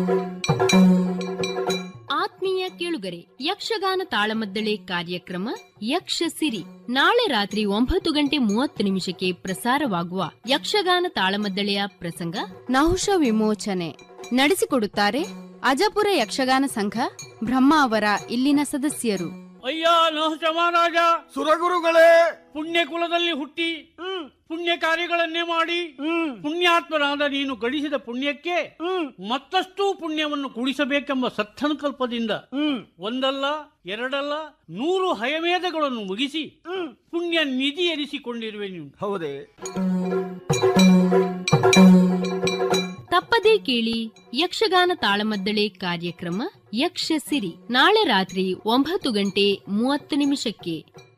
ಆತ್ಮೀಯ ಕೇಳುಗರೆ ಯಕ್ಷಗಾನ ತಾಳಮದ್ದಳೆ ಕಾರ್ಯಕ್ರಮ ಯಕ್ಷ ಸಿರಿ ನಾಳೆ ರಾತ್ರಿ ಒಂಬತ್ತು ಗಂಟೆ ಮೂವತ್ತು ನಿಮಿಷಕ್ಕೆ ಪ್ರಸಾರವಾಗುವ ಯಕ್ಷಗಾನ ತಾಳಮದ್ದಳೆಯ ಪ್ರಸಂಗ ನಹುಷ ವಿಮೋಚನೆ ನಡೆಸಿಕೊಡುತ್ತಾರೆ ಅಜಪುರ ಯಕ್ಷಗಾನ ಸಂಘ ಬ್ರಹ್ಮ ಅವರ ಇಲ್ಲಿನ ಸದಸ್ಯರು ಅಯ್ಯ ನಹುಷ ಮಹಾರಾಜ ಸುರಗುರುಗಳೇ ಪುಣ್ಯ ಕುಲದಲ್ಲಿ ಹುಟ್ಟಿ ಪುಣ್ಯ ಕಾರ್ಯಗಳನ್ನೇ ಮಾಡಿ ಪುಣ್ಯಾತ್ಮರಾದ ನೀನು ಗಳಿಸಿದ ಪುಣ್ಯಕ್ಕೆ ಮತ್ತಷ್ಟು ಪುಣ್ಯವನ್ನು ಕೂಡಿಸಬೇಕೆಂಬ ಸತ್ಸಂಕಲ್ಪದಿಂದ ಒಂದಲ್ಲ ಎರಡಲ್ಲ ನೂರು ಹಯಮೇಧಗಳನ್ನು ಮುಗಿಸಿ ಪುಣ್ಯ ನಿಧಿ ಎನಿಸಿಕೊಂಡಿರುವೆ ನೀವು ಹೌದೇ ತಪ್ಪದೇ ಕೇಳಿ ಯಕ್ಷಗಾನ ತಾಳಮದ್ದಳೆ ಕಾರ್ಯಕ್ರಮ ಯಕ್ಷ ಸಿರಿ ನಾಳೆ ರಾತ್ರಿ ಒಂಬತ್ತು ಗಂಟೆ ಮೂವತ್ತು ನಿಮಿಷಕ್ಕೆ